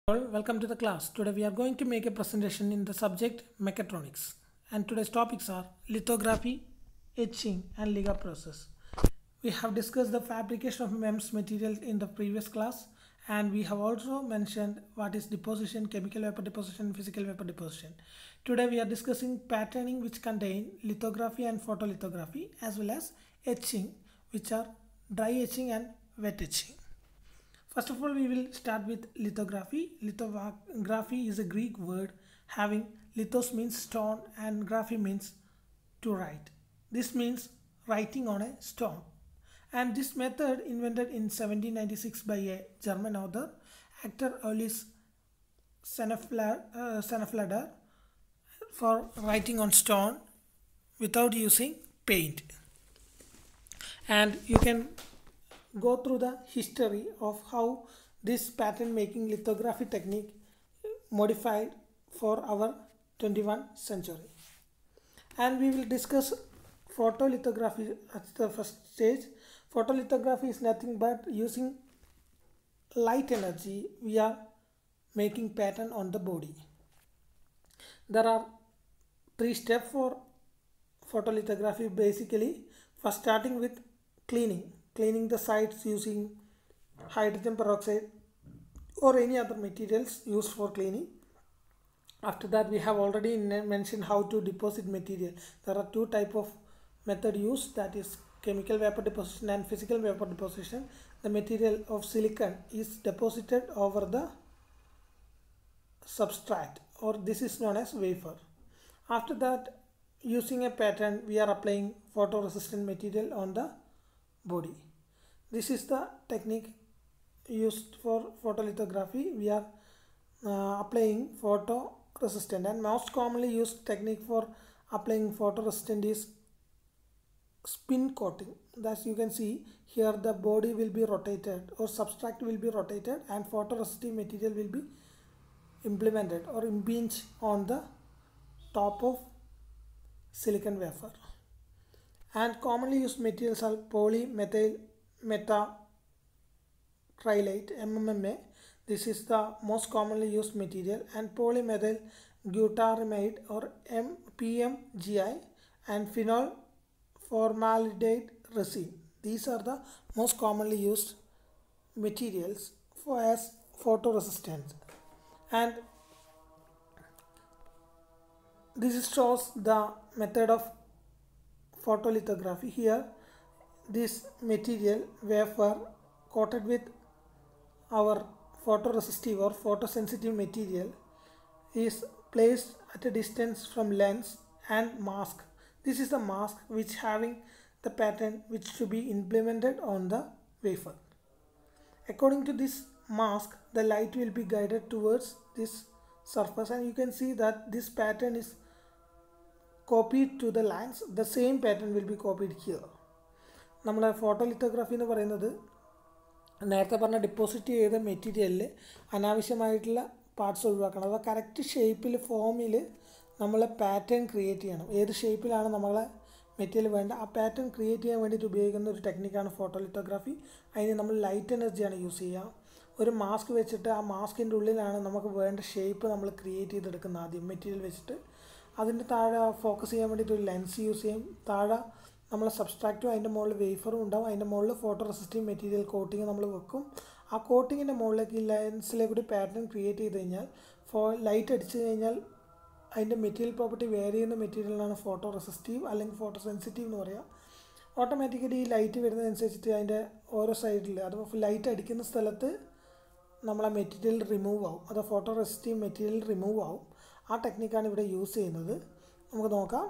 all, welcome to the class. Today we are going to make a presentation in the subject mechatronics. And today's topics are lithography, etching and Liga process. We have discussed the fabrication of MEMS material in the previous class and we have also mentioned what is deposition, chemical vapor deposition, physical vapor deposition. Today we are discussing patterning which contain lithography and photolithography as well as etching which are dry etching and wet etching. First of all, we will start with lithography. Lithography is a Greek word having lithos means stone and graphy means to write. This means writing on a stone. And this method invented in 1796 by a German author, actor Ullis Senneflader, for writing on stone without using paint. And you can go through the history of how this pattern making lithography technique modified for our 21st century and we will discuss photolithography at the first stage photolithography is nothing but using light energy we are making pattern on the body there are three steps for photolithography basically first starting with cleaning cleaning the sides using hydrogen peroxide or any other materials used for cleaning after that we have already mentioned how to deposit material there are two type of method used that is chemical vapor deposition and physical vapor deposition the material of silicon is deposited over the substrate or this is known as wafer after that using a pattern we are applying photoresistant material on the body this is the technique used for photolithography we are uh, applying photo resistant and most commonly used technique for applying photoresistant is spin coating thus you can see here the body will be rotated or substrate will be rotated and photoresistive material will be implemented or impinged on the top of silicon wafer and commonly used materials are polymethyl meta trilate MMMA this is the most commonly used material and polymethyl glutaramide or MPMGI and phenol formaldehyde resin these are the most commonly used materials for as photoresistant and this shows the method of photolithography here this material wafer coated with our photoresistive or photosensitive material is placed at a distance from lens and mask this is the mask which having the pattern which to be implemented on the wafer according to this mask the light will be guided towards this surface and you can see that this pattern is copied to the lens the same pattern will be copied here നമ്മളെ photolithography എന്ന് പറയുന്നത് നേരത്തെ പറഞ്ഞ deposit ചെയ്ത മെറ്റീരിയലിൽ അനാവശ്യമായിട്ടുള്ള parts ഒഴിവാക്കണം അഥവാ കറക്റ്റ് ഷേപ്പിൽ ഫോമിൽ നമ്മൾ പാറ്റേൺ ക്രിയേറ്റ് ചെയ്യണം ഏത് ഷേപ്പിലാണ് നമ്മളെ മെറ്റീരിയൽ വേണ്ട ആ പാറ്റേൺ ക്രിയേറ്റ് ചെയ്യാൻ വേണ്ടിയിട്ട് ഉപയോഗിക്കുന്ന ഒരു ടെക്നിക്കാണ് ഫോട്ടോലിത്തോഗ്രാഫി അതിന് നമ്മൾ ലൈറ്റ് എനർജിയാണ് യൂസ് ചെയ്യുക ഒരു മാസ്ക് വെച്ചിട്ട് ആ മാസ്കിൻ്റെ ഉള്ളിലാണ് നമുക്ക് വേണ്ട ഷേപ്പ് നമ്മൾ ക്രിയേറ്റ് ചെയ്തെടുക്കുന്നത് ആദ്യം മെറ്റീരിയൽ വെച്ചിട്ട് അതിൻ്റെ താഴെ ഫോക്കസ് ചെയ്യാൻ വേണ്ടിയിട്ട് ഒരു ലെൻസ് യൂസ് ചെയ്യും താഴെ നമ്മൾ സബ്സ്ട്രാക്റ്റും അതിൻ്റെ മുകളിൽ വേഫറും ഉണ്ടാവും അതിൻ്റെ മുകളിൽ ഫോട്ടോ റെസിസ്റ്റീവ് മെറ്റീരിയൽ കോട്ടിങ് നമ്മൾ വെക്കും ആ കോട്ടിങ്ങിൻ്റെ മുകളിലേക്ക് ഈ ലെൻസിലെ കൂടി പാറ്റേൺ ക്രിയേറ്റ് ചെയ്ത് കഴിഞ്ഞാൽ ഫോ ലൈറ്റ് അടിച്ചു കഴിഞ്ഞാൽ അതിൻ്റെ മെറ്റീരിയൽ പ്രോപ്പർട്ടി വേറെ ചെയ്യുന്ന മെറ്റീരിയലാണ് ഫോട്ടോ റെസിസ്റ്റീവ് അല്ലെങ്കിൽ ഫോട്ടോ സെൻസിറ്റീവ് എന്ന് പറയാം ഓട്ടോമാറ്റിക്കലി ഈ ലൈറ്റ് വരുന്നതനുസരിച്ചിട്ട് അതിൻ്റെ ഓരോ സൈഡിൽ അഥവാ ലൈറ്റ് അടിക്കുന്ന സ്ഥലത്ത് നമ്മളെ മെറ്റീരിയൽ റിമൂവ് ആവും അത് ഫോട്ടോ റെസിസ്റ്റീവ് മെറ്റീരിയൽ റിമൂവ് ആവും ആ ടെക്നിക്കാണ് ഇവിടെ യൂസ് ചെയ്യുന്നത് നമുക്ക് നോക്കാം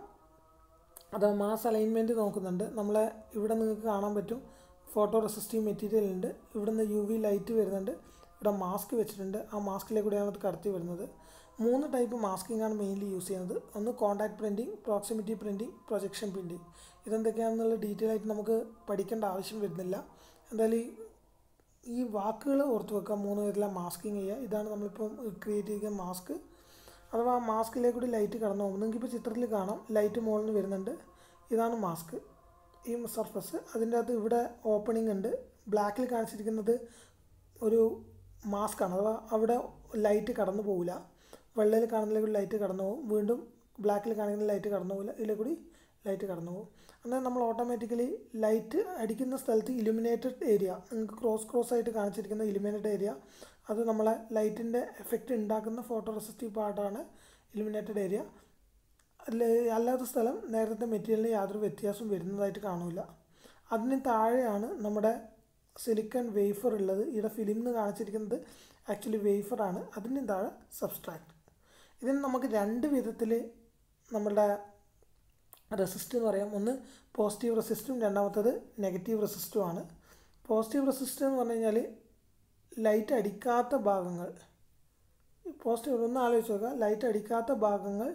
അത് മാസ് അലൈൻമെൻറ്റ് നോക്കുന്നുണ്ട് നമ്മളെ ഇവിടെ നിങ്ങൾക്ക് കാണാൻ പറ്റും ഫോട്ടോ റെസിസ്റ്റീവ് മെറ്റീരിയൽ ഉണ്ട് ഇവിടെ നിന്ന് യു വി ലൈറ്റ് വരുന്നുണ്ട് ഇവിടെ മാസ്ക് വെച്ചിട്ടുണ്ട് ആ മാസ്കിലേക്ക് കൂടെയാണ് അത് കടത്തി വരുന്നത് മൂന്ന് ടൈപ്പ് മാസ്കിംഗ് ആണ് മെയിൻലി യൂസ് ചെയ്യുന്നത് ഒന്ന് contact printing proximity printing projection printing ഇതെന്തൊക്കെയാണെന്നുള്ള ഡീറ്റെയിൽ ആയിട്ട് നമുക്ക് പഠിക്കേണ്ട ആവശ്യം വരുന്നില്ല എന്തായാലും ഈ വാക്കുകൾ ഓർത്ത് വെക്കുക മൂന്ന് പേരിലെ മാസ്കിങ് ചെയ്യുക ഇതാണ് നമ്മളിപ്പം ക്രിയേറ്റ് ചെയ്യുന്ന മാസ്ക് അഥവാ മാസ്കിലേക്ക് കൂടി ലൈറ്റ് കടന്നു പോകും നിങ്ങൾക്കിപ്പോൾ ചിത്രത്തിൽ കാണാം ലൈറ്റ് മുകളിൽ നിന്ന് വരുന്നുണ്ട് ഇതാണ് മാസ്ക് ഈ സർഫസ് അതിൻ്റെ അകത്ത് ഇവിടെ ഓപ്പണിംഗ് ഉണ്ട് ബ്ലാക്കിൽ കാണിച്ചിരിക്കുന്നത് ഒരു മാസ്കാണ് അഥവാ അവിടെ ലൈറ്റ് കടന്നു പോകില്ല വെള്ളയിൽ കാണുന്നതിലേക്ക് ലൈറ്റ് കടന്നു പോകും വീണ്ടും ബ്ലാക്കിൽ കാണുന്ന ലൈറ്റ് കടന്നു പോകില്ല ഇതിലെ കൂടി ലൈറ്റ് കടന്നു പോകും അന്നേരം നമ്മൾ ഓട്ടോമാറ്റിക്കലി ലൈറ്റ് അടിക്കുന്ന സ്ഥലത്ത് ഇലുമിനേറ്റഡ് ഏരിയ നിങ്ങൾക്ക് ക്രോസ് ക്രോസ് ആയിട്ട് കാണിച്ചിരിക്കുന്ന ഇലുമിനേറ്റഡ് ഏരിയ അത് നമ്മളെ ലൈറ്റിൻ്റെ എഫക്റ്റ് ഉണ്ടാക്കുന്ന ഫോട്ടോ റെസിസ്റ്റീവ് പാർട്ടാണ് ഇലുമിനേറ്റഡ് ഏരിയ അല്ലാത്ത സ്ഥലം നേരത്തെ മെറ്റീരിയലിന് യാതൊരു വ്യത്യാസവും വരുന്നതായിട്ട് കാണില്ല അതിന് താഴെയാണ് നമ്മുടെ സിലിക്കൺ വേഫർ ഉള്ളത് ഇവിടെ ഫിലിം എന്ന് കാണിച്ചിരിക്കുന്നത് ആക്ച്വലി വേഫറാണ് അതിന് താഴെ സബ്സ്ട്രാക്ട് ഇതിന് നമുക്ക് രണ്ട് വിധത്തിൽ നമ്മളുടെ റെസിസ്റ്റ് എന്ന് പറയാം ഒന്ന് പോസിറ്റീവ് റെസിസ്റ്റും രണ്ടാമത്തത് നെഗറ്റീവ് റെസിസ്റ്റും ആണ് പോസിറ്റീവ് റെസിസ്റ്റ് എന്ന് പറഞ്ഞു കഴിഞ്ഞാൽ ലൈറ്റ് അടിക്കാത്ത ഭാഗങ്ങൾ പോസിറ്റീവ് ഒന്ന് ആലോചിച്ച് നോക്കുക ലൈറ്റ് അടിക്കാത്ത ഭാഗങ്ങൾ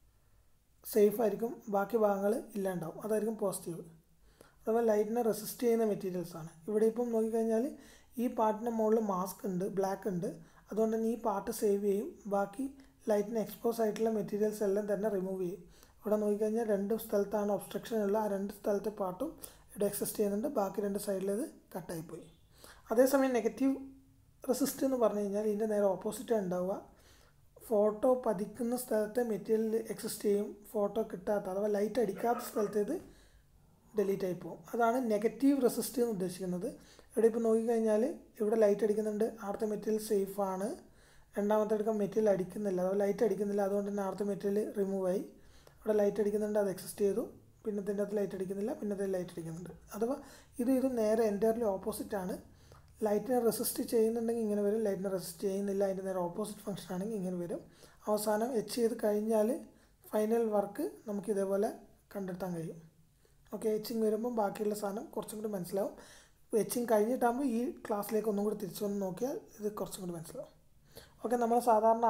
സേഫ് ആയിരിക്കും ബാക്കി ഭാഗങ്ങൾ ഇല്ലാണ്ടാവും അതായിരിക്കും പോസിറ്റീവ് അഥവാ ലൈറ്റിനെ റെസിസ്റ്റ് ചെയ്യുന്ന മെറ്റീരിയൽസ് ആണ് ഇവിടെ ഇപ്പം നോക്കിക്കഴിഞ്ഞാൽ ഈ പാർട്ടിൻ്റെ മുകളിൽ മാസ്ക് ഉണ്ട് ബ്ലാക്ക് ഉണ്ട് അതുകൊണ്ട് തന്നെ ഈ പാർട്ട് സേവ് ചെയ്യും ബാക്കി ലൈറ്റിന് എക്സ്പോസ് ആയിട്ടുള്ള മെറ്റീരിയൽസ് എല്ലാം തന്നെ റിമൂവ് ചെയ്യും ഇവിടെ നോക്കിക്കഴിഞ്ഞാൽ രണ്ട് സ്ഥലത്താണ് ഒബ്സ്ട്രക്ഷൻ ഉള്ള ആ രണ്ട് സ്ഥലത്തെ പാർട്ടും ഇവിടെ എക്സിസ്റ്റ് ചെയ്യുന്നുണ്ട് ബാക്കി രണ്ട് സൈഡിലേത് കട്ടായിപ്പോയി അതേസമയം നെഗറ്റീവ് റെസിസ്റ്റ് എന്ന് പറഞ്ഞു കഴിഞ്ഞാൽ ഇതിൻ്റെ നേരെ ഓപ്പോസിറ്റ് ഉണ്ടാവുക ഫോട്ടോ പതിക്കുന്ന സ്ഥലത്തെ മെറ്റീരിയൽ എക്സിസ്റ്റ് ചെയ്യും ഫോട്ടോ കിട്ടാത്ത അഥവാ ലൈറ്റ് അടിക്കാത്ത സ്ഥലത്തേത് ഡിലീറ്റ് ആയി പോകും അതാണ് നെഗറ്റീവ് റെസിസ്റ്റ് എന്ന് ഉദ്ദേശിക്കുന്നത് ഇവിടെ ഇപ്പോൾ നോക്കിക്കഴിഞ്ഞാൽ ഇവിടെ ലൈറ്റ് അടിക്കുന്നുണ്ട് ആർത്ത മെറ്റീരിയൽ സേഫ് ആണ് രണ്ടാമത്തെ എടുക്കാൻ മെറ്റീരിയൽ അടിക്കുന്നില്ല അഥവാ ലൈറ്റ് അടിക്കുന്നില്ല അതുകൊണ്ട് തന്നെ ആർത്ത മെറ്റീരിയൽ റിമൂവ് ആയി ഇവിടെ ലൈറ്റ് അടിക്കുന്നുണ്ട് അത് എക്സിസ്റ്റ് ചെയ്തു പിന്നത്തിൻ്റെ അകത്ത് ലൈറ്റ് അടിക്കുന്നില്ല പിന്നത്തെ ലൈറ്റ് അടിക്കുന്നുണ്ട് അഥവാ ഇത് ഇത് നേരെ എൻറ്റയർലി ഓപ്പോസിറ്റ് ആണ് ലൈറ്റിനെ റെസിസ്റ്റ് ചെയ്യുന്നുണ്ടെങ്കിൽ ഇങ്ങനെ വരും ലൈറ്റിനെ റെസിസ്റ്റ് ചെയ്യുന്നില്ല അതിൻ്റെ നേരെ ഓപ്പോസിറ്റ് ഫംഗ്ഷൻ ആണെങ്കിൽ ഇങ്ങനെ വരും അവസാനം എച്ച് ചെയ്ത് കഴിഞ്ഞാൽ ഫൈനൽ വർക്ക് നമുക്ക് ഇതേപോലെ കണ്ടെത്താൻ കഴിയും ഓക്കെ എച്ചിങ് വരുമ്പോൾ ബാക്കിയുള്ള സാധനം കുറച്ചും കൂടി മനസ്സിലാവും എച്ചിങ് കഴിഞ്ഞിട്ടാകുമ്പോൾ ഈ ക്ലാസ്സിലേക്ക് ഒന്നും കൂടി തിരിച്ചു വന്ന് നോക്കിയാൽ ഇത് കുറച്ചും കൂടി മനസ്സിലാവും ഓക്കെ നമ്മൾ സാധാരണ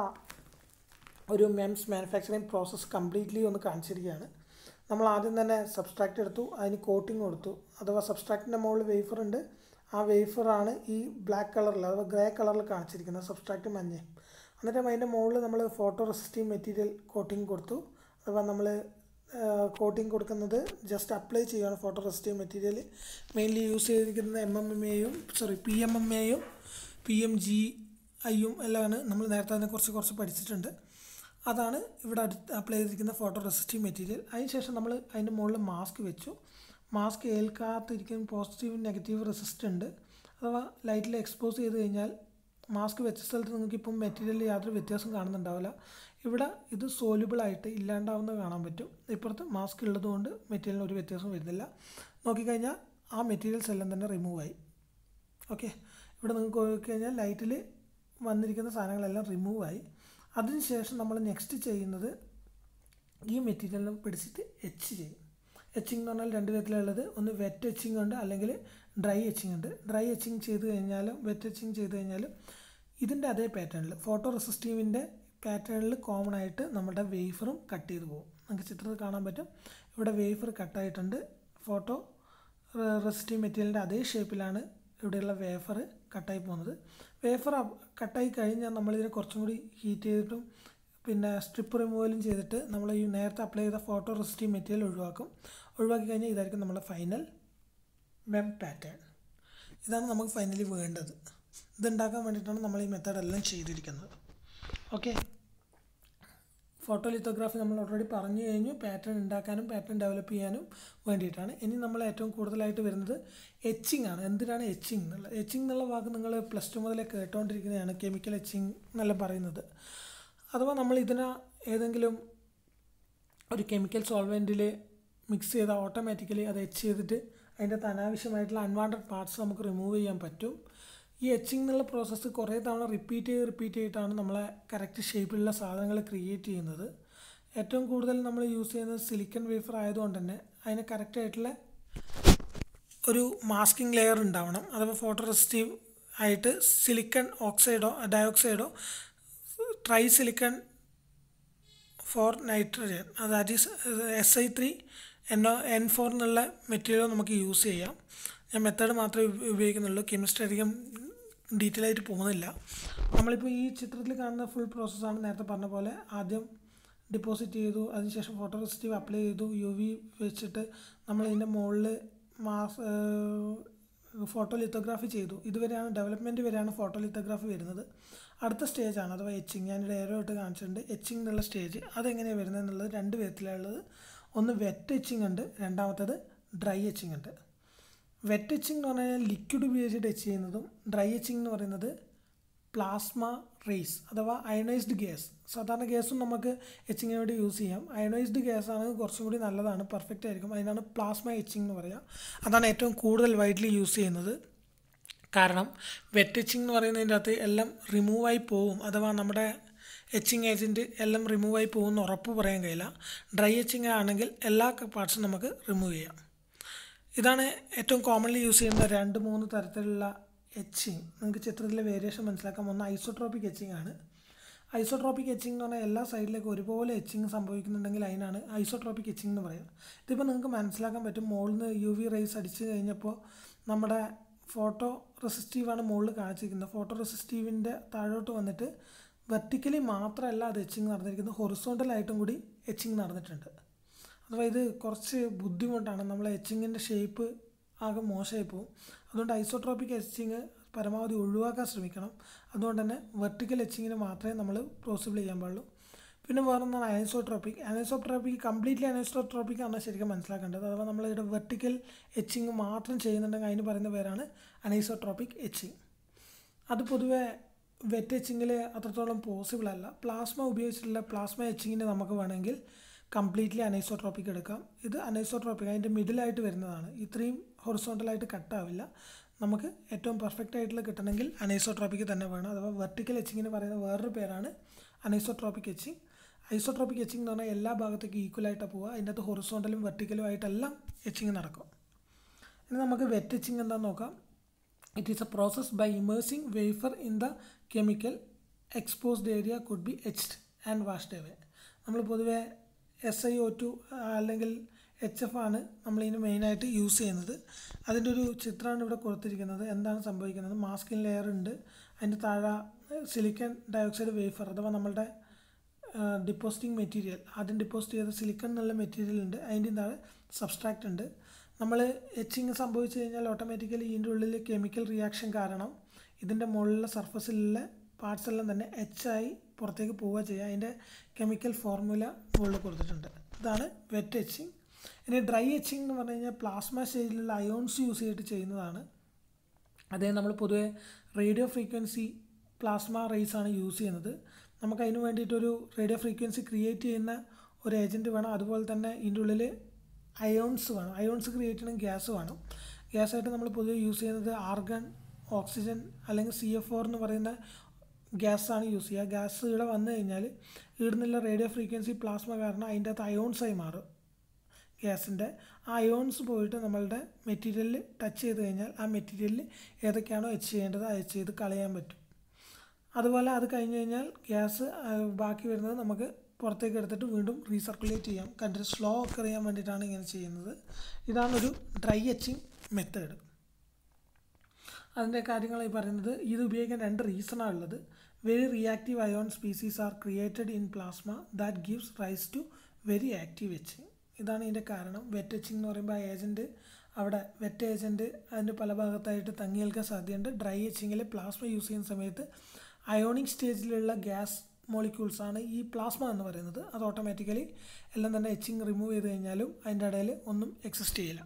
ഒരു മെംസ് മാനുഫാക്ചറിങ് പ്രോസസ്സ് കംപ്ലീറ്റ്ലി ഒന്ന് കാണിച്ചിരിക്കുകയാണ് നമ്മൾ ആദ്യം തന്നെ സബ്സ്ട്രാക്റ്റ് എടുത്തു അതിന് കോട്ടിങ് കൊടുത്തു അഥവാ സബ്സ്ട്രാക്റ്റിൻ്റെ മുകളിൽ വേഫർ ഉണ്ട് ആ വേഫറാണ് ഈ ബ്ലാക്ക് കളറിൽ അഥവാ ഗ്രേ കളറിൽ കാണിച്ചിരിക്കുന്നത് സബ്സ്ട്രാക്റ്റ് മഞ്ഞ എന്നിട്ട് അതിൻ്റെ മുകളിൽ നമ്മൾ ഫോട്ടോ റെസിസ്റ്റീവ് മെറ്റീരിയൽ കോട്ടിങ് കൊടുത്തു അഥവാ നമ്മൾ കോട്ടിങ് കൊടുക്കുന്നത് ജസ്റ്റ് അപ്ലൈ ചെയ്യുകയാണ് photo resistive material mainly use ചെയ്തിരിക്കുന്നത് എം എം എം എയും സോറി പി എം എം എയും പി എം ജി ഐയും എല്ലാമാണ് നമ്മൾ നേരത്തെ അതിനെ കുറച്ച് കുറച്ച് പഠിച്ചിട്ടുണ്ട് അതാണ് ഇവിടെ അടുത്ത് അപ്ലൈ ചെയ്തിരിക്കുന്ന ഫോട്ടോ റെസിസ്റ്റീവ് മെറ്റീരിയൽ അതിനുശേഷം നമ്മൾ അതിൻ്റെ മുകളിൽ മാസ്ക് വെച്ചു മാസ്ക് ഏൽക്കാത്തിരിക്കുന്ന പോസിറ്റീവ് നെഗറ്റീവ് റെസിസ്റ്റ് ഉണ്ട് അഥവാ ലൈറ്റിൽ എക്സ്പോസ് ചെയ്ത് കഴിഞ്ഞാൽ മാസ്ക് വെച്ച സ്ഥലത്ത് നിങ്ങൾക്ക് ഇപ്പം മെറ്റീരിയലിൽ യാതൊരു വ്യത്യാസം കാണുന്നുണ്ടാവില്ല ഇവിടെ ഇത് സോലുബിളായിട്ട് ഇല്ലാണ്ടാവുന്നത് കാണാൻ പറ്റും ഇപ്പുറത്ത് മാസ്ക് ഉള്ളതുകൊണ്ട് മെറ്റീരിയലിന് ഒരു വ്യത്യാസം വരുന്നില്ല നോക്കിക്കഴിഞ്ഞാൽ ആ മെറ്റീരിയൽസ് എല്ലാം തന്നെ റിമൂവ് ആയി ഓക്കെ ഇവിടെ നിങ്ങൾക്ക് നോക്കിക്കഴിഞ്ഞാൽ ലൈറ്റിൽ വന്നിരിക്കുന്ന സാധനങ്ങളെല്ലാം റിമൂവ് ആയി അതിനുശേഷം നമ്മൾ നെക്സ്റ്റ് ചെയ്യുന്നത് ഈ മെറ്റീരിയലിനെ പിടിച്ചിട്ട് എച്ച് ചെയ്യും എച്ചിങ് എന്ന് പറഞ്ഞാൽ രണ്ട് വിധത്തിലുള്ളത് ഒന്ന് വെറ്റ് എച്ചിങ് ഉണ്ട് അല്ലെങ്കിൽ ഡ്രൈ എച്ചിങ് ഉണ്ട് ഡ്രൈ എച്ചിങ് ചെയ്ത് കഴിഞ്ഞാലും വെറ്റ് എച്ചിങ് ചെയ്ത് കഴിഞ്ഞാലും ഇതിൻ്റെ അതേ പാറ്റേണിൽ ഫോട്ടോ റെസിസ്റ്റീവിൻ്റെ പാറ്റേണിൽ കോമൺ ആയിട്ട് നമ്മുടെ വേഫറും കട്ട് ചെയ്ത് പോകും നമുക്ക് ചിത്രത്തിൽ കാണാൻ പറ്റും ഇവിടെ വേഫർ കട്ടായിട്ടുണ്ട് ഫോട്ടോ റെസിസ്റ്റീവ് മെറ്റീരിയലിൻ്റെ അതേ ഷേപ്പിലാണ് ഇവിടെയുള്ള വേഫർ കട്ടായി പോകുന്നത് വേഫർ കട്ടായി കഴിഞ്ഞാൽ നമ്മളിതിനെ കുറച്ചും കൂടി ഹീറ്റ് ചെയ്തിട്ടും പിന്നെ സ്ട്രിപ്പ് റിമൂവലും ചെയ്തിട്ട് നമ്മൾ ഈ നേരത്തെ അപ്ലൈ ചെയ്ത ഫോട്ടോ റെസിസ്റ്റീവ് മെറ്റീരിയൽ ഒഴിവാക്കും ഒഴിവാക്കി കഴിഞ്ഞാൽ ഇതായിരിക്കും നമ്മുടെ ഫൈനൽ മെം പാറ്റേൺ ഇതാണ് നമുക്ക് ഫൈനലി വേണ്ടത് ഇതുണ്ടാക്കാൻ വേണ്ടിയിട്ടാണ് നമ്മൾ ഈ മെത്തേഡ് എല്ലാം ചെയ്തിരിക്കുന്നത് ഓക്കെ ഫോട്ടോ ലിത്തോഗ്രാഫി നമ്മൾ ഓൾറെഡി പറഞ്ഞു കഴിഞ്ഞു പാറ്റേൺ ഉണ്ടാക്കാനും പാറ്റേൺ ഡെവലപ്പ് ചെയ്യാനും വേണ്ടിയിട്ടാണ് ഇനി നമ്മൾ ഏറ്റവും കൂടുതലായിട്ട് വരുന്നത് എച്ചിങ് ആണ് എന്തിനാണ് എച്ചിങ് എന്നുള്ളത് എച്ചിങ് എന്നുള്ള വാക്ക് നിങ്ങൾ പ്ലസ് ടു മുതലേ കേട്ടുകൊണ്ടിരിക്കുന്നതാണ് കെമിക്കൽ എച്ചിങ് എന്നെല്ലാം പറയുന്നത് അഥവാ നമ്മൾ ഇതിനെ ഏതെങ്കിലും ഒരു കെമിക്കൽ സോൾവെൻറ്റിൽ മിക്സ് ചെയ്താൽ ഓട്ടോമാറ്റിക്കലി അത് എച്ച് ചെയ്തിട്ട് അതിൻ്റെ അകത്ത് അനാവശ്യമായിട്ടുള്ള അൺവാണ്ടഡ് പാർട്സ് നമുക്ക് റിമൂവ് ചെയ്യാൻ പറ്റും ഈ എച്ചിങ് എന്നുള്ള പ്രോസസ്സ് കുറേ തവണ റിപ്പീറ്റ് ചെയ്ത് റിപ്പീറ്റ് ചെയ്തിട്ടാണ് നമ്മളെ കറക്റ്റ് ഷേപ്പിലുള്ള സാധനങ്ങൾ ക്രിയേറ്റ് ചെയ്യുന്നത് ഏറ്റവും കൂടുതൽ നമ്മൾ യൂസ് ചെയ്യുന്നത് സിലിക്കൺ വേഫർ ആയതുകൊണ്ട് തന്നെ അതിന് കറക്റ്റായിട്ടുള്ള ഒരു മാസ്കിംഗ് ലെയർ ഉണ്ടാവണം അഥവാ ഫോട്ടോ റെസിസ്റ്റീവ് ആയിട്ട് സിലിക്കൺ ഓക്സൈഡോ ഡയോക്സൈഡോ tri silicon four nitrogen that is S I three N O N four എന്നുള്ള മെറ്റീരിയൽ നമുക്ക് യൂസ് ചെയ്യാം ഞാൻ മെത്തേഡ് മാത്രമേ ഉപയോഗിക്കുന്നുള്ളൂ കെമിസ്ട്രി അധികം ഡീറ്റെയിൽ ആയിട്ട് പോകുന്നില്ല നമ്മളിപ്പോൾ ഈ ചിത്രത്തിൽ കാണുന്ന ഫുൾ പ്രോസസ്സാണ് നേരത്തെ പറഞ്ഞ പോലെ ആദ്യം ഡിപ്പോസിറ്റ് ചെയ്തു അതിനുശേഷം ഫോട്ടോ റെസിസ്റ്റീവ് അപ്ലൈ ചെയ്തു യു വി വെച്ചിട്ട് നമ്മൾ ഇതിൻ്റെ മുകളിൽ മാസ് ഫോട്ടോ ലിത്തോഗ്രാഫി ചെയ്തു ഇതുവരെയാണ് ഡെവലപ്മെൻറ്റ് വരെയാണ് ഫോട്ടോ ലിത്തോഗ്രാഫി വരുന്നത് അടുത്ത സ്റ്റേജാണ് അഥവാ എച്ചിങ് ഞാനൊരു ഏരോ ഇട്ട് കാണിച്ചിട്ടുണ്ട് എച്ചിങ് എന്നുള്ള സ്റ്റേജ് അതെങ്ങനെയാണ് വരുന്നത് എന്നുള്ളത് രണ്ട് വിധത്തിലുള്ളത് ഒന്ന് വെറ്റ് എച്ചിങ് ഉണ്ട് രണ്ടാമത്തേത് ഡ്രൈ എച്ചിങ് ഉണ്ട് വെറ്റ് എച്ചിങ് എന്ന് പറഞ്ഞാൽ ലിക്വിഡ് ഉപയോഗിച്ചിട്ട് എച്ച് ചെയ്യുന്നതും ഡ്രൈ എച്ചിങ് എന്ന് പറയുന്നത് പ്ലാസ്മ റേസ് അഥവാ അയണൈസ്ഡ് ഗ്യാസ് സാധാരണ ഗ്യാസും നമുക്ക് എച്ചിങ്ങിന് വേണ്ടി യൂസ് ചെയ്യാം അയണൈസ്ഡ് ഗ്യാസ് ആണ് കുറച്ചും കൂടി നല്ലതാണ് പെർഫെക്റ്റ് ആയിരിക്കും അതിനാണ് പ്ലാസ്മ എച്ചിങ് എന്ന് പറയുക അതാണ് ഏറ്റവും കൂടുതൽ വൈഡ്ലി യൂസ് ചെയ്യുന്നത് കാരണം വെറ്റ് എച്ചിങ് എന്ന് പറയുന്നതിൻ്റെ അകത്ത് എല്ലാം റിമൂവായി പോവും അഥവാ നമ്മുടെ എച്ചിങ് ഏജൻറ്റ് എല്ലാം റിമൂവായി പോകുമെന്ന് ഉറപ്പ് പറയാൻ കഴിയില്ല ഡ്രൈ എച്ചിങ് ആണെങ്കിൽ എല്ലാ പാർട്സും നമുക്ക് റിമൂവ് ചെയ്യാം ഇതാണ് ഏറ്റവും കോമൺലി യൂസ് ചെയ്യുന്ന രണ്ട് മൂന്ന് തരത്തിലുള്ള എച്ചിങ് നിങ്ങൾക്ക് ചിത്രത്തിലെ വേരിയേഷൻ മനസ്സിലാക്കാം ഒന്ന് ഐസോട്രോപ്പിക് എച്ചിങ് ആണ് ഐസോട്രോപ്പിക് എച്ചിങ് എന്ന് പറഞ്ഞാൽ എല്ലാ സൈഡിലേക്കും ഒരുപോലെ എച്ചിങ് സംഭവിക്കുന്നുണ്ടെങ്കിൽ അതിനാണ് ഐസോട്രോപ്പിക് എച്ചിങ് എന്ന് പറയുക ഇതിപ്പോൾ നിങ്ങൾക്ക് മനസ്സിലാക്കാൻ പറ്റും മുകളിൽ നിന്ന് യു വി റേസ് അടിച്ച് കഴിഞ്ഞപ്പോൾ നമ്മുടെ ഫോട്ടോ റെസിസ്റ്റീവാണ് മുകളിൽ കാണിച്ചിരിക്കുന്നത് ഫോട്ടോ റെസിസ്റ്റീവിൻ്റെ താഴോട്ട് വന്നിട്ട് വെർട്ടിക്കലി മാത്രമല്ല അത് എച്ചിങ് നടന്നിരിക്കുന്നത് ഹൊറിസോണ്ടലായിട്ടും കൂടി എച്ചിങ് നടന്നിട്ടുണ്ട് അഥവാ ഇത് കുറച്ച് ബുദ്ധിമുട്ടാണ് നമ്മളെ എച്ചിങ്ങിൻ്റെ ഷേപ്പ് ആകെ മോശമായി പോകും അതുകൊണ്ട് ഐസോട്രോപ്പിക് എച്ചിങ് പരമാവധി ഒഴിവാക്കാൻ ശ്രമിക്കണം അതുകൊണ്ട് തന്നെ വെർട്ടിക്കൽ എച്ചിങ്ങിന് മാത്രമേ നമ്മൾ പോസിബിൾ ചെയ്യാൻ പാടുള്ളൂ പിന്നെ വേറൊന്നാണ് അനൈസോട്രോപ്പിക് അനൈസോട്രോപ്പിക് കംപ്ലീറ്റ്ലി അനൈസോട്രോപ്പിക് ആണ് ശരിക്കും മനസ്സിലാക്കേണ്ടത് അഥവാ നമ്മളിവിടെ വെർട്ടിക്കൽ എച്ചിങ് മാത്രം ചെയ്യുന്നുണ്ടെങ്കിൽ അതിന് പറയുന്ന പേരാണ് അനൈസോട്രോപ്പിക് എച്ചിങ് അത് പൊതുവെ വെറ്റ് എച്ചിങ്ങിൽ അത്രത്തോളം പോസിബിൾ അല്ല പ്ലാസ്മ ഉപയോഗിച്ചിട്ടുള്ള പ്ലാസ്മ എച്ചിങ്ങിന് നമുക്ക് വേണമെങ്കിൽ കംപ്ലീറ്റ്ലി അനൈസോട്രോപ്പിക് എടുക്കാം ഇത് അനൈസോട്രോപ്പിക് അതിൻ്റെ മിഡിലായിട്ട് വരുന്നതാണ് ഇത്രയും ഹൊറിസോണ്ടലായിട്ട് കട്ടാവില്ല നമുക്ക് ഏറ്റവും പെർഫെക്റ്റ് ആയിട്ടുള്ള കിട്ടണമെങ്കിൽ അനൈസോട്രോപ്പിക് തന്നെ വേണം അഥവാ വെർട്ടിക്കൽ എച്ചിങ്ങിന് പറയുന്ന വേറൊരു പേരാണ് അനൈസോട്രോപ്പിക് എച്ചിങ് ഐസോട്രോപ്പിക് എച്ചിങ് എന്ന് പറഞ്ഞാൽ എല്ലാ ഭാഗത്തേക്കും ഈക്വലായിട്ടാണ് പോവുക അതിൻ്റെ അകത്ത് ഹൊറിസോണ്ടലും വെർട്ടിക്കലും ആയിട്ടെല്ലാം എച്ചിങ് നടക്കും ഇനി നമുക്ക് വെറ്റ് എച്ചിങ് എന്താണെന്ന് നോക്കാം it is a process by immersing wafer in the chemical exposed area could be etched and washed away നമ്മൾ പൊതുവേ എസ് ഐ ഒ ടു അല്ലെങ്കിൽ എച്ച് എഫ് ആണ് നമ്മളിതിന് മെയിനായിട്ട് യൂസ് ചെയ്യുന്നത് അതിൻ്റെ ഒരു ചിത്രമാണ് ഇവിടെ കൊടുത്തിരിക്കുന്നത് എന്താണ് സംഭവിക്കുന്നത് മാസ്കിൻ ലെയർ ഉണ്ട് അതിൻ്റെ താഴെ സിലിക്കൺ ഡയോക്സൈഡ് വേഫർ അഥവാ നമ്മളുടെ ഡിപ്പോസിറ്റിംഗ് മെറ്റീരിയൽ ആദ്യം ഡിപ്പോസിറ്റ് ചെയ്ത സിലിക്കൺ എന്നുള്ള മെറ്റീരിയൽ ഉണ്ട് അതിൻ്റെ താഴെ സബ്സ്ട്രാക്റ്റ് ഉണ്ട് നമ്മൾ എച്ചിങ് സംഭവിച്ചു കഴിഞ്ഞാൽ ഓട്ടോമാറ്റിക്കലി ഇതിൻ്റെ ഉള്ളിൽ കെമിക്കൽ റിയാക്ഷൻ കാരണം ഇതിൻ്റെ മുകളിലെ സർഫസിലുള്ള പാർട്സ് എല്ലാം തന്നെ എച്ചായി പുറത്തേക്ക് പോവുക ചെയ്യുക അതിൻ്റെ കെമിക്കൽ ഫോർമുല മുകളിൽ കൊടുത്തിട്ടുണ്ട് ഇതാണ് വെറ്റ് എച്ചിങ് ഇനി ഡ്രൈ എച്ചിങ് എന്ന് പറഞ്ഞു കഴിഞ്ഞാൽ പ്ലാസ്മ സ്റ്റേജിലുള്ള അയോൺസ് യൂസ് ചെയ്തിട്ട് ചെയ്യുന്നതാണ് അതേ നമ്മൾ പൊതുവെ റേഡിയോ ഫ്രീക്വൻസി പ്ലാസ്മ റേസ് ആണ് യൂസ് ചെയ്യുന്നത് നമുക്ക് അതിന് വേണ്ടിയിട്ടൊരു റേഡിയോ ഫ്രീക്വൻസി ക്രിയേറ്റ് ചെയ്യുന്ന ഒരു ഏജൻറ്റ് വേണം അതുപോലെ തന്നെ ഇതിൻ്റെ ഉള്ളിൽ അയോൺസ് വേണം അയോൺസ് ക്രിയേറ്റ് ചെയ്യണം ഗ്യാസ് വേണം ഗ്യാസായിട്ട് നമ്മൾ പൊതുവെ യൂസ് ചെയ്യുന്നത് ആർഗൺ ഓക്സിജൻ അല്ലെങ്കിൽ സി എഫ് ഫോർ എന്ന് പറയുന്ന ഗ്യാസാണ് യൂസ് ചെയ്യുക ഗ്യാസ് ഇവിടെ വന്നു കഴിഞ്ഞാൽ ഇവിടുന്നുള്ള റേഡിയോ ഫ്രീക്വൻസി പ്ലാസ്മ കാരണം അതിൻ്റെ അകത്ത് അയോൺസായി മാറും ഗ്യാസിൻ്റെ ആ അയോൺസ് പോയിട്ട് നമ്മളുടെ മെറ്റീരിയലിൽ ടച്ച് ചെയ്ത് കഴിഞ്ഞാൽ ആ മെറ്റീരിയലിൽ ഏതൊക്കെയാണോ എച്ച് ചെയ്യേണ്ടത് അത് എച്ച് ചെയ്ത് കളയാൻ പറ്റും അതുപോലെ അത് കഴിഞ്ഞ് കഴിഞ്ഞാൽ ഗ്യാസ് ബാക്കി വരുന്നത് നമുക്ക് പുറത്തേക്ക് എടുത്തിട്ട് വീണ്ടും റീസർക്കുലേറ്റ് ചെയ്യാം കണ്ടിട്ട് സ്ലോ ഒക്കെ അറിയാൻ വേണ്ടിയിട്ടാണ് ഇങ്ങനെ ചെയ്യുന്നത് ഇതാണൊരു ഡ്രൈ എച്ചിങ് മെത്തേഡ് അതിൻ്റെ കാര്യങ്ങളായി പറയുന്നത് ഇത് ഉപയോഗിക്കാൻ രണ്ട് റീസണാണ് ഉള്ളത് very reactive ion species are created in plasma that gives rise to very active etching ഇതാണ് ഇതിൻ്റെ കാരണം വെറ്റ് എച്ചിങ് എന്ന് പറയുമ്പോൾ ആ ഏജൻറ്റ് അവിടെ വെറ്റ് ഏജൻറ്റ് അതിൻ്റെ പല ഭാഗത്തായിട്ട് തങ്ങി നിൽക്കാൻ സാധ്യതയുണ്ട് ഡ്രൈ എച്ചിങ്ങിൽ പ്ലാസ്മ യൂസ് ചെയ്യുന്ന സമയത്ത് അയോണിക് സ്റ്റേജിലുള്ള ഗ്യാസ് മോളിക്യൂൾസ് ആണ് ഈ പ്ലാസ്മ എന്ന് പറയുന്നത് അത് ഓട്ടോമാറ്റിക്കലി എല്ലാം തന്നെ എച്ചിങ് റിമൂവ് ചെയ്ത് കഴിഞ്ഞാലും അതിൻ്റെ ഇടയിൽ ഒന്നും എക്സിസ്റ്റ് ചെയ്യില്ല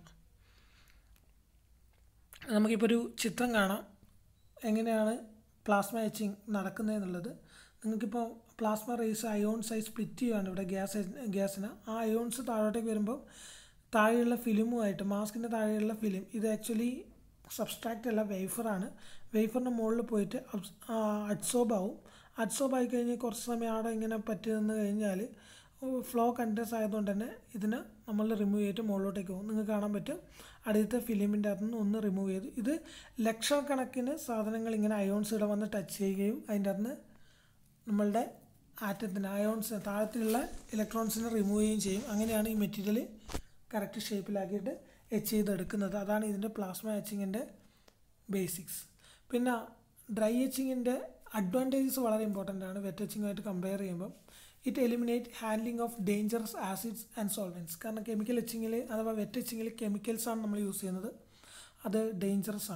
നമുക്കിപ്പോൾ ഒരു ചിത്രം കാണാം എങ്ങനെയാണ് പ്ലാസ്മ എച്ചിങ് നടക്കുന്നതെന്നുള്ളത് നിങ്ങൾക്കിപ്പോൾ പ്ലാസ്മ റേസ് അയോൺസായി സ്പ്ലിറ്റ് ചെയ്യുകയാണ് ഇവിടെ ഗ്യാസ് ഗ്യാസിന് ആ അയോൺസ് താഴോട്ടേക്ക് വരുമ്പോൾ താഴെയുള്ള ഫിലിമുമായിട്ട് മാസ്കിൻ്റെ താഴെയുള്ള ഫിലിം ഇത് ആക്ച്വലി സബ്സ്ട്രാക്റ്റ് അല്ല വേഫറാണ് വേഫറിൻ്റെ മുകളിൽ പോയിട്ട് അഡ്സോബ് ആവും അഡ്സോബ് ആയി കഴിഞ്ഞ് കുറച്ച് സമയം അവിടെ ഇങ്ങനെ പറ്റി നിന്ന് കഴിഞ്ഞാൽ ഫ്ലോ കണ്ടൻസ് ആയതുകൊണ്ട് തന്നെ ഇതിനെ നമ്മൾ റിമൂവ് ചെയ്തിട്ട് മുകളിലോട്ടേക്ക് പോകും നിങ്ങൾക്ക് കാണാൻ പറ്റും അടുത്ത ഫിലിമിൻ്റെ അകത്ത് നിന്ന് ഒന്ന് റിമൂവ് ചെയ്തു ഇത് ലക്ഷക്കണക്കിന് സാധനങ്ങൾ ഇങ്ങനെ അയോൺസ് ഇവിടെ വന്ന് ടച്ച് ചെയ്യുകയും അതിൻ്റെ അകത്ത് നമ്മളുടെ ആറ്റത്തിന് അയോൺസ് താഴത്തിലുള്ള ഇലക്ട്രോൺസിനെ റിമൂവ് ചെയ്യുകയും ചെയ്യും അങ്ങനെയാണ് ഈ മെറ്റീരിയൽ കറക്റ്റ് ഷേപ്പിലാക്കിയിട്ട് എച്ച് ചെയ്തെടുക്കുന്നത് അതാണ് ഇതിൻ്റെ പ്ലാസ്മ എച്ചിങ്ങിൻ്റെ ബേസിക്സ് പിന്നെ ഡ്രൈ എച്ചിങ്ങിൻ്റെ അഡ്വാൻറ്റേജസ് വളരെ ഇമ്പോർട്ടൻ്റ് ആണ് വെറ്റ് എച്ചിങ്ങുമായിട്ട് കമ്പയർ ചെയ്യുമ്പോൾ it eliminate handling of dangerous acids and solvents കാരണം കെമിക്കൽ എച്ചിങ്ങിൽ അഥവാ വെറ്റ് എച്ചിങ്ങിൽ കെമിക്കൽസാണ് നമ്മൾ യൂസ് ചെയ്യുന്നത് അത് ഡേഞ്ചറസ് ആണ്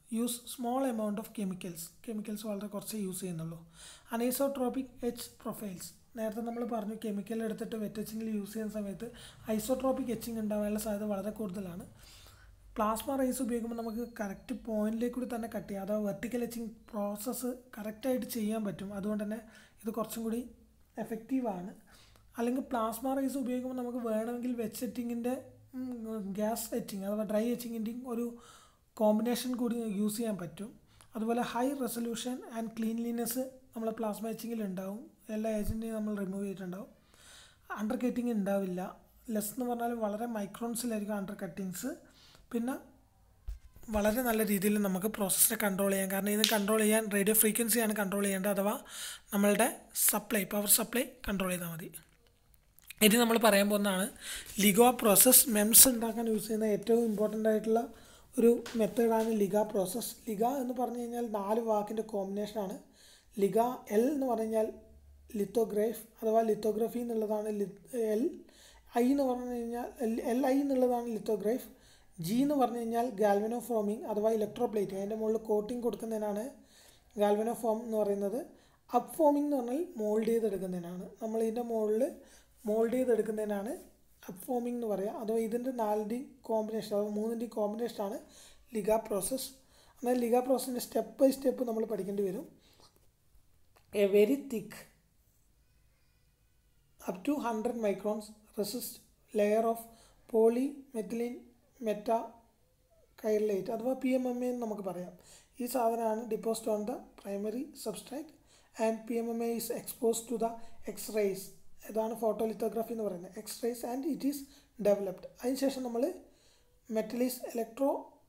use small amount of chemicals chemicals വളരെ കുറച്ച് യൂസ് ചെയ്യുന്നുള്ളൂ അനൈസോട്രോപിക് എച്ച് പ്രൊഫൈൽസ് നേരത്തെ നമ്മൾ പറഞ്ഞു കെമിക്കൽ എടുത്തിട്ട് വെറ്റച്ചിങ്ങിൽ യൂസ് ചെയ്യുന്ന സമയത്ത് ഐസോട്രോപിക് എച്ചിങ് ഉണ്ടാവാനുള്ള സാധ്യത വളരെ കൂടുതലാണ് പ്ലാസ്മ റേസ് ഉപയോഗിക്കുമ്പോൾ നമുക്ക് കറക്റ്റ് പോയിന്റിലേക്ക് കൂടി തന്നെ കട്ട് ചെയ്യാം അഥവാ വെർട്ടിക്കൽ എച്ചിങ് പ്രോസസ്സ് കറക്റ്റായിട്ട് ചെയ്യാൻ പറ്റും അതുകൊണ്ട് തന്നെ ഇത് കുറച്ചും കൂടി എഫക്റ്റീവാണ് അല്ലെങ്കിൽ പ്ലാസ്മ റേസ് ഉപയോഗിക്കുമ്പോൾ നമുക്ക് വേണമെങ്കിൽ വെറ്റ് സെറ്റിങ്ങിൻ്റെ ഗ്യാസ് എച്ചിങ് അഥവാ ഡ്രൈ എച്ചിങ്ങിൻ്റെയും ഒരു കോമ്പിനേഷൻ കൂടി യൂസ് ചെയ്യാൻ പറ്റും അതുപോലെ ഹൈ റെസൊല്യൂഷൻ ആൻഡ് ക്ലീൻലിനെസ് നമ്മൾ പ്ലാസ്മ എച്ചിങ്ങിൽ ഉണ്ടാവും എല്ലാ ഏജൻറ്റിനെയും നമ്മൾ റിമൂവ് ചെയ്തിട്ടുണ്ടാവും അണ്ടർ കട്ടിങ് ഉണ്ടാവില്ല ലെസ് എന്ന് പറഞ്ഞാൽ വളരെ മൈക്രോൺസിലായിരിക്കും അണ്ടർ കട്ടിങ്സ് പിന്നെ വളരെ നല്ല രീതിയിൽ നമുക്ക് പ്രോസസ്സിനെ കൺട്രോൾ ചെയ്യാം കാരണം ഇത് കൺട്രോൾ ചെയ്യാൻ റേഡിയോ ഫ്രീക്വൻസിയാണ് കൺട്രോൾ ചെയ്യേണ്ടത് അഥവാ നമ്മളുടെ സപ്ലൈ പവർ സപ്ലൈ കൺട്രോൾ ചെയ്താൽ മതി ഇനി നമ്മൾ പറയാൻ പോകുന്നതാണ് ലിഗോ പ്രോസസ്സ് മെംസ് ഉണ്ടാക്കാൻ യൂസ് ചെയ്യുന്ന ഏറ്റവും ഇമ്പോർട്ടൻ്റ് ആയിട്ടുള്ള ഒരു മെത്തേഡാണ് ലിഗ പ്രോസസ്സ് ലിഗ എന്ന് പറഞ്ഞു കഴിഞ്ഞാൽ നാല് വാക്കിൻ്റെ കോമ്പിനേഷനാണ് ലിഗ എൽ എന്ന് പറഞ്ഞു കഴിഞ്ഞാൽ ലിത്തോഗ്രേഫ് അഥവാ ലിത്തോഗ്രഫി എന്നുള്ളതാണ് എൽ ഐ എന്ന് പറഞ്ഞു കഴിഞ്ഞാൽ എൽ ഐ എന്നുള്ളതാണ് ലിത്തോഗ്രേഫ് ജി എന്ന് പറഞ്ഞു കഴിഞ്ഞാൽ ഗാൽവനോ ഫോമിങ് അഥവാ ഇലക്ട്രോപ്ലേറ്റിംഗ് അതിൻ്റെ മുകളിൽ കോട്ടിംഗ് കൊടുക്കുന്നതിനാണ് ഗാൽവനോ ഫോം എന്ന് പറയുന്നത് അപ്പ് ഫോമിംഗ് എന്ന് പറഞ്ഞാൽ മോൾഡ് ചെയ്തെടുക്കുന്നതിനാണ് നമ്മൾ ഇതിൻ്റെ മുകളിൽ മോൾഡ് ചെയ്തെടുക്കുന്നതിനാണ് അപ്പ് ഫോമിംഗ് എന്ന് പറയുക അഥവാ ഇതിൻ്റെ നാലിൻ്റെയും കോമ്പിനേഷൻ അഥവാ മൂന്നിൻ്റെയും കോമ്പിനേഷനാണ് ലിഗ പ്രോസസ്സ് എന്നാൽ ലിഗ പ്രോസസ്സിൻ്റെ സ്റ്റെപ്പ് ബൈ സ്റ്റെപ്പ് നമ്മൾ പഠിക്കേണ്ടി വരും a very thick up to hundred microns resist layer of poly methyl methacrylate അഥവാ പി എം എം എ എന്ന് നമുക്ക് പറയാം ഈ സാധനമാണ് deposed on the primary substrate and P M M A is expose to the X rays ഇതാണ് photolithography എന്ന് പറയുന്നത് X rays and it is developed അതിനുശേഷം നമ്മൾ metal is electro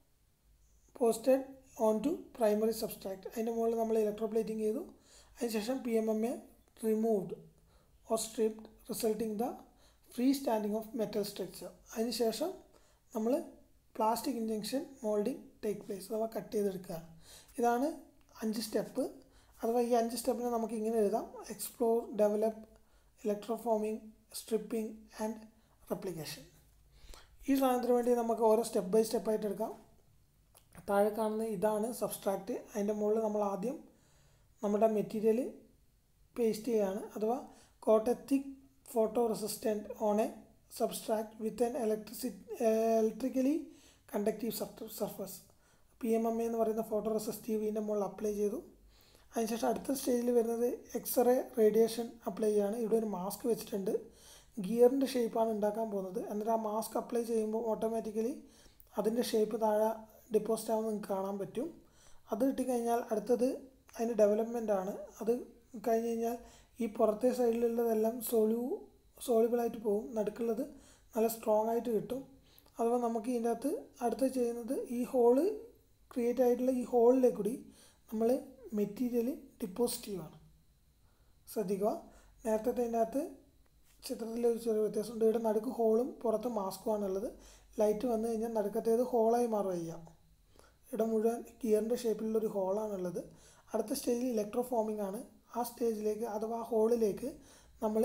posted on to primary substrate അതിൻ്റെ മുകളിൽ നമ്മൾ electro plating ചെയ്തു അതിനുശേഷം P M M A removed or stripped resulting the free standing of metal structure അതിനുശേഷം നമ്മൾ plastic injection moulding take place അഥവാ കട്ട് ചെയ്തെടുക്കുക ഇതാണ് അഞ്ച് സ്റ്റെപ്പ് അഥവാ ഈ അഞ്ച് സ്റ്റെപ്പിനെ നമുക്ക് ഇങ്ങനെ എഴുതാം explore develop electroforming stripping and replication ഈ സാധനത്തിന് വേണ്ടി നമുക്ക് ഓരോ സ്റ്റെപ്പ് ബൈ സ്റ്റെപ്പായിട്ട് എടുക്കാം താഴെ കാണുന്ന ഇതാണ് സബ്സ്ട്രാക്റ്റ് അതിൻ്റെ മുകളിൽ നമ്മൾ ആദ്യം നമ്മുടെ മെറ്റീരിയൽ പേസ്റ്റ് ചെയ്യുകയാണ് അഥവാ coat a thick photo resistant on a substrate with an ഇലക്ട്രിസി electrically conductive surface P M M A എന്ന് പറയുന്ന ഫോട്ടോ റെസിസ്റ്റീവ് ഇതിൻ്റെ മുകളിൽ അപ്ലൈ ചെയ്തു അതിനുശേഷം അടുത്ത സ്റ്റേജിൽ വരുന്നത് എക്സ്റേ റേഡിയേഷൻ അപ്ലൈ ചെയ്യുകയാണ് ഇവിടെ ഒരു മാസ്ക് വെച്ചിട്ടുണ്ട് ഗിയറിൻ്റെ ഷേപ്പാണ് ഉണ്ടാക്കാൻ പോകുന്നത് എന്നിട്ട് ആ മാസ്ക് അപ്ലൈ ചെയ്യുമ്പോൾ ഓട്ടോമാറ്റിക്കലി അതിൻ്റെ ഷേപ്പ് താഴെ ഡിപ്പോസിറ്റ് ആവുന്നത് നിങ്ങൾക്ക് കാണാൻ പറ്റും അത് കിട്ടിക്കഴിഞ്ഞാൽ അടുത്തത് അതിൻ്റെ ഡെവലപ്മെൻ്റ് ആണ് അത് കഴിഞ്ഞ് കഴിഞ്ഞാൽ ഈ പുറത്തെ സൈഡിലുള്ളതെല്ലാം സോലു സോളിബിളായിട്ട് പോകും നടുക്കുള്ളത് നല്ല സ്ട്രോങ് ആയിട്ട് കിട്ടും അഥവാ നമുക്ക് ഇതിൻ്റെ അകത്ത് അടുത്ത് ചെയ്യുന്നത് ഈ ഹോള് ക്രിയേറ്റ് ആയിട്ടുള്ള ഈ ഹോളിലേക്ക് കൂടി നമ്മൾ മെറ്റീരിയൽ ഡിപ്പോസിറ്റ് ചെയ്യുകയാണ് ശ്രദ്ധിക്കുക നേരത്തെ അതിൻ്റെ അകത്ത് ചിത്രത്തിൽ ഒരു ചെറിയ വ്യത്യാസമുണ്ട് ഇവിടെ നടുക്ക് ഹോളും പുറത്ത് മാസ്കുമാണുള്ളത് ലൈറ്റ് വന്നു കഴിഞ്ഞാൽ നടുക്കത്തേത് ഹോളായി മാറുക ചെയ്യാം ഇവിടെ മുഴുവൻ ഗിയറിൻ്റെ ഷേപ്പിലുള്ളൊരു ഹോളാണുള്ളത് അടുത്ത സ്റ്റേജിൽ ഇലക്ട്രോ ഫോമിംഗ് ആണ് ആ സ്റ്റേജിലേക്ക് അഥവാ ഹോളിലേക്ക് നമ്മൾ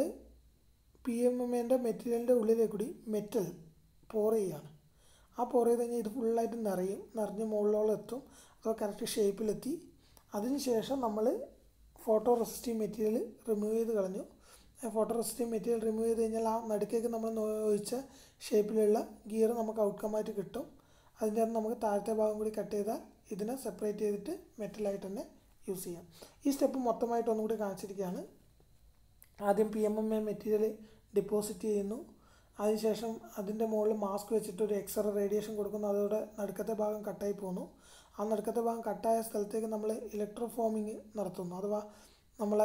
പി എം എം എൻ്റെ മെറ്റീരിയലിൻ്റെ ഉള്ളിലേക്ക് കൂടി മെറ്റൽ പോർ ചെയ്യുകയാണ് ആ പോർ ചെയ്ത് കഴിഞ്ഞാൽ ഇത് ഫുള്ളായിട്ട് നിറയും നിറഞ്ഞ് മുകളിലോളം എത്തും അഥവാ കറക്റ്റ് ഷേപ്പിലെത്തി അതിനുശേഷം നമ്മൾ ഫോട്ടോ റെസിസ്റ്റീവ് മെറ്റീരിയൽ റിമൂവ് ചെയ്ത് കളഞ്ഞു ഫോട്ടോ റെസിസ്റ്റീവ് മെറ്റീരിയൽ റിമൂവ് ചെയ്ത് കഴിഞ്ഞാൽ ആ നടുക്കേക്ക് നമ്മൾ ഒഴിച്ച ഷേപ്പിലുള്ള ഗിയർ നമുക്ക് ഔട്ട്കമായിട്ട് കിട്ടും അതിൻ്റെ അകത്ത് നമുക്ക് താഴത്തെ ഭാഗം കൂടി കട്ട് ചെയ്താൽ ഇതിനെ സെപ്പറേറ്റ് ചെയ്തിട്ട് മെറ്റലായിട്ട് തന്നെ യൂസ് ചെയ്യാം ഈ സ്റ്റെപ്പ് മൊത്തമായിട്ട് ഒന്നും കൂടി കാണിച്ചിരിക്കുകയാണ് ആദ്യം P M M A material deposit ചെയ്യുന്നു അതിനുശേഷം അതിൻ്റെ മുകളിൽ മാസ്ക് വെച്ചിട്ട് ഒരു എക്സ്റേ റേഡിയേഷൻ കൊടുക്കുന്നു അതോടെ നടുക്കത്തെ ഭാഗം കട്ടായി പോകുന്നു ആ നടുക്കത്തെ ഭാഗം കട്ടായ സ്ഥലത്തേക്ക് നമ്മൾ ഇലക്ട്രോ ഫോമിങ് നടത്തുന്നു അഥവാ നമ്മളെ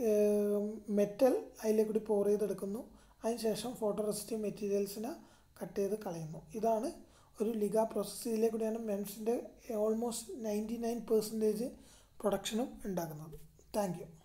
മെറ്റൽ അതിലേക്ക് കൂടി പോർ ചെയ്തെടുക്കുന്നു അതിനുശേഷം ഫോട്ടോ റെസിസ്റ്റീവ് മെറ്റീരിയൽസിനെ കട്ട് ചെയ്ത് കളയുന്നു ഇതാണ് ഒരു ലിഗ പ്രോസസ്സ് ഇതിലേക്ക് കൂടിയാണ് മെൻസിൻ്റെ ഓൾമോസ്റ്റ് നയൻറ്റി നയൻ പെർസെൻറ്റേജ് പ്രൊഡക്ഷനും ഉണ്ടാക്കുന്നത് താങ്ക് യു